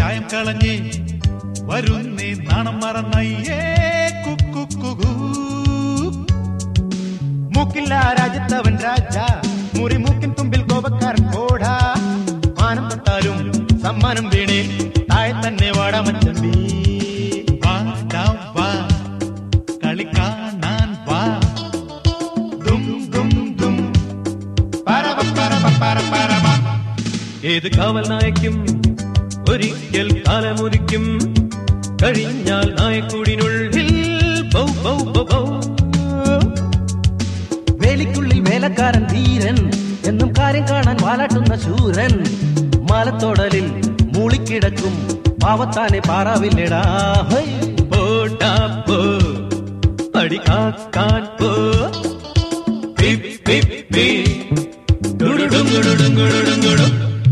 ചായം കളഞ്ഞ് വരുന്നേ നാണം മറന്നയ്യേ കുക്കുക്കു മൂക്കില്ല രാജ്യത്തവൻ രാജ മുറിമൂക്കിൻ തുമ്പിൽ കോപക്കാരൻ കോട മാനം തൊട്ടാലും സമ്മാനം വീണേ താഴെ തന്നെ വാടാമച്ചമ്പി വാ ഡാ വാ കളി കാണാൻ വാ ദും ദും ദും പരവ പരവ പര പരവ ഏത് കാവൽ നായക്കും ഒരിക്കൽ കാലമുരിക്കും കഴിഞ്ഞാൽ നായക്കൂടിനുള്ളിൽ ബൗ ബൗ ബൗ ബൗ വേലിക്കുള്ളിൽ വേലക്കാരൻ ധീരൻ എന്നും കാര്യം കാണാൻ വാലാട്ടുന്ന ശൂരൻ മാലത്തോടലിൽ മൂളിക്കിടക്കും പാവത്താനെ പാറാവില്ലടാ ഹൈ പോട്ടാ പോ പടി കാക്കാൻ പോ പി പി പി ഡുടുടും ഡുടുടും ഡുടുടും ഡുടും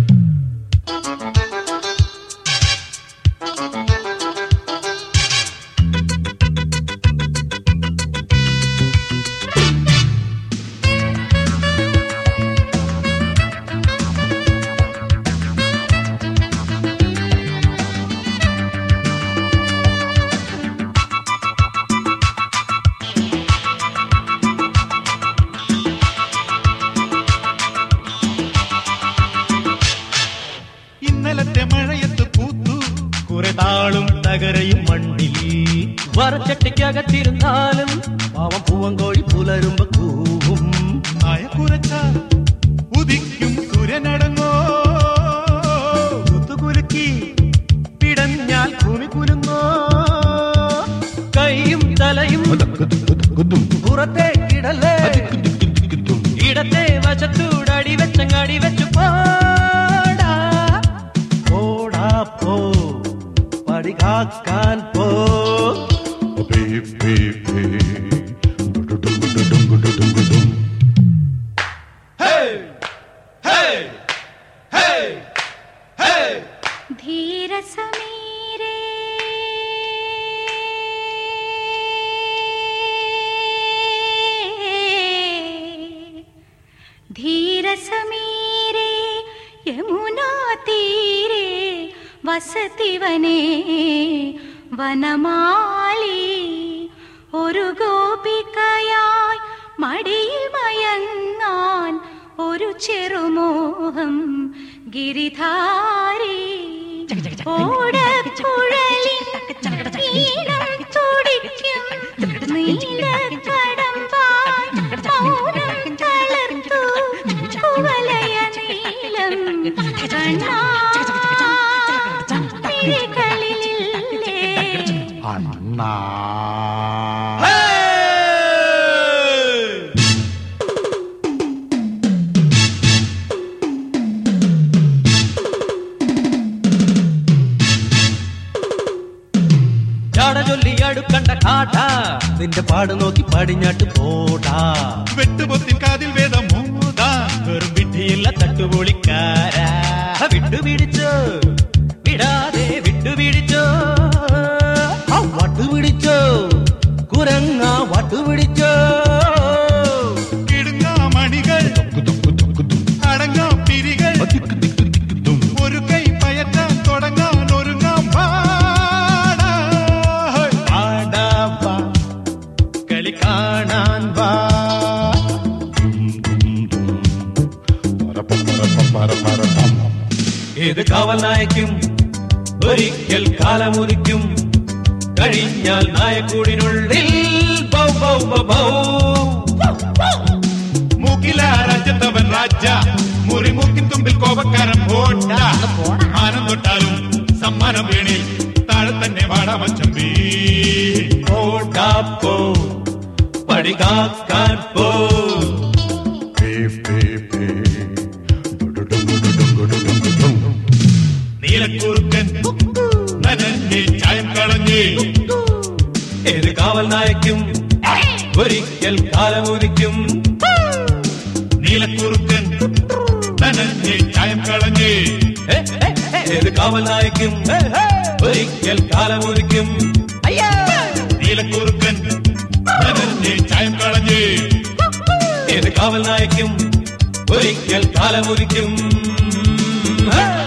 ഇന്നലത്തെ മഴയത്ത് പൂത്തു കുറെ താളും തകരയും മണ്ണിൽ വറച്ചട്ടിക്കകത്തിരുന്നാലും പാവം പൂവങ്കോഴി പുലരുമ്പോ കൂവും ആയ കുറച്ച ഉദിക്കും സൂര്യനടങ്ങോ കുത്തുകുലുക്കി പിടഞ്ഞാൽ ഭൂമി കുലുങ്ങോ കൈയും തലയും പുറത്തേക്കിടലേ ഇടത്തെ വശത്തൂടടി വെച്ചങ്ങടി വെച്ചു പോടാ പോടാ പോ പടി കാക്കാൻ പോ धीरसमीरे धीरसमीरे यमुनातीरे വസതി വനേ വനമാലി ഒരു ഗോപികയായി മടിയിൽ മയങ്ങാൻ ഒരു ചെറുമോഹം ഗിരിധാരി ഓടക്കുഴലിൻ ഈണം തുടിക്കും നീലക്കടമ്പാൽ മൗനം തളർത്തു കുവലയ നീലം കണ്ണാ മിഴികളിലില്ലേ അണ്ണാ ചാട ചൊല്ലി അടുക്കണ്ട കാട്ട നിന്റെ പാട് നോക്കി പടിഞ്ഞാട്ട് പോടാ വെട്ടുപൊത്തിൻ കാതിൽ വേദം മോദാ വെറും വിഡ്ഢിയില്ല തട്ടുപൊളിക്കാരാ വിട്ടുപിടിച്ചോ വിടാതെ വിട്ടുപിടിച്ചോ ആ വട്ടു പിടിച്ചോ കുരങ്ങ വട്ടു പിടിച്ചോ കിടുങ്ങാ മണികൾ അടങ്ങാ പിരികൾ ഒരു കൈ പയറ്റാൻ തുടങ്ങാൻ ഒരുങ്ങാം പാടാ പാടാ വാ, കളി കാണാൻ വാ ഏത് കാവൽ നായക്കും ഒരിക്കൽ കാലമുറിക്കും കഴിഞ്ഞാൽ നായക്കൂടിനുള്ളിൽ ബൗ ബൗ ബൗ ബൗ മൂക്കില രാജ്യത്തവൻ രാജ മുറിമൂക്കിൻ തുമ്പിൽ കോപക്കാരൻ പോട്ട ആനം തൊട്ടാലും സമ്മാനം വീണിൽ താഴെ തന്നെ വാടാമച്ചമ്പി പോടാ പോ പടി കാക്കാൻ പോ നീലക്കൂർക്കൻ നനഞ്ഞ് ചായം കളഞ്ഞ് ഏത് കാവൽ നായക്കും ഒരിക്കൽ കാലമുറിക്കും നീലക്കൂർക്കൻ നനഞ്ഞ് ചായം കളഞ്ഞ് ഏ, ഏ, ഏ, ഏത് കാവൽ നായക്കും ഒരിക്കൽ കാലമുറിക്കും നീലക്കൂർക്കൻ നനഞ്ഞ് ചായം കളഞ്ഞ് ഏത് കാവൽ നായക്കും ഒരിക്കൽ കാലമുറിക്കും ഹേ!